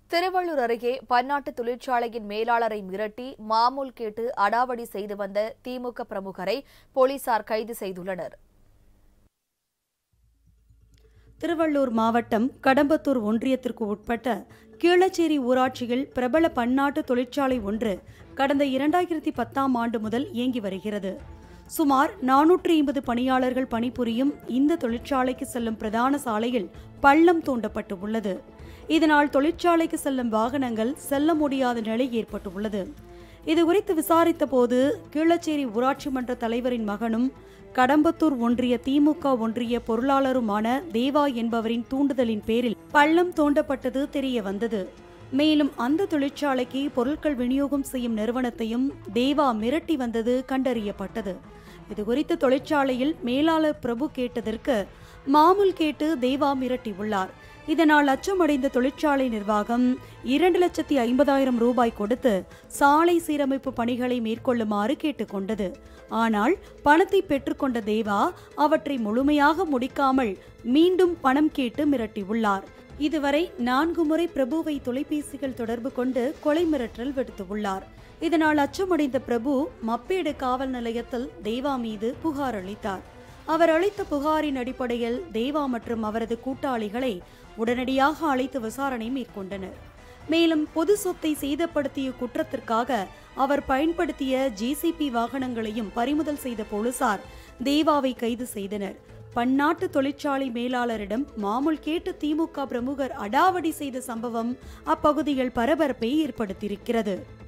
திருவள்ளூர் அருகே பன்னாட்டு தொழிற்சாலையின் மேலாளரை மிரட்டி மாமூல் கேட்டு அடாவடி செய்து வந்த திமுக பிரமுகரை போலீசார் கைது செய்துள்ளனர் திருவள்ளூர் மாவட்டம் கடம்பத்தூர் ஒன்றியத்திற்கு உட்பட்ட கீழச்சேரி ஊராட்சியில் பிரபல பன்னாட்டு தொழிற்சாலை ஒன்று கடந்த இரண்டாயிரத்தி பத்தாம் ஆண்டு முதல் இயங்கி வருகிறது சுமார் நானூற்றி ஐம்பது பணியாளர்கள் பணிபுரியும் இந்த தொழிற்சாலைக்கு செல்லும் பிரதான சாலையில் பள்ளம் தோண்டப்பட்டு உள்ளது இதனால் தொழிற்சாலைக்கு செல்லும் வாகனங்கள் செல்ல முடியாத நிலை ஏற்பட்டுள்ளது இதுகுறித்து விசாரித்த போது கீழச்சேரி ஊராட்சி மன்ற தலைவரின் மகனும் கடம்பத்தூர் ஒன்றிய திமுக ஒன்றிய பொருளாளருமான தேவா என்பவரின் தூண்டுதலின் பேரில் பள்ளம் தோண்டப்பட்டது தெரிய வந்தது மேலும் அந்த தொழிற்சாலைக்கு பொருட்கள் விநியோகம் செய்யும் நிறுவனத்தையும் தேவா மிரட்டி வந்தது கண்டறியப்பட்டது இதுகுறித்து தொழிற்சாலையில் மேலாளர் பிரபு கேட்டதற்கு மாமூல் கேட்டு தேவா மிரட்டியுள்ளார் இதனால் அச்சமடைந்த தொழிற்சாலை நிர்வாகம் இரண்டு லட்சத்தி ஐம்பதாயிரம் ரூபாய் கொடுத்து சாலை சீரமைப்பு பணிகளை மேற்கொள்ளுமாறு கேட்டுக்கொண்டது ஆனால் பணத்தை பெற்றுக்கொண்ட தேவா அவற்றை முழுமையாக முடிக்காமல் மீண்டும் பணம் கேட்டு மிரட்டியுள்ளார் இதுவரை நான்கு முறை பிரபுவை தொலைபேசிகள் தொடர்பு கொண்டு கொலை மிரட்டல் விடுத்துள்ளார் இதனால் அச்சமடைந்த பிரபு மப்பேடு காவல் நிலையத்தில் தேவா மீது புகார் அளித்தார் அவர் அளித்த புகாரின் அடிப்படையில் தேவா மற்றும் அவரது கூட்டாளிகளை உடனடியாக அழைத்து விசாரணை மேற்கொண்டனர் மேலும் பொது சொத்தை சேதப்படுத்திய குற்றத்திற்காக அவர் பயன்படுத்திய ஜேசிபி வாகனங்களையும் பறிமுதல் செய்த போலீசார் தேவாவை கைது செய்தனர் பன்னாட்டு தொழிற்சாலை மேலாளரிடம் மாமூல் கேட்டு திமுக பிரமுகர் அடாவடி செய்த சம்பவம் அப்பகுதியில் பரபரப்பை ஏற்படுத்தியிருக்கிறது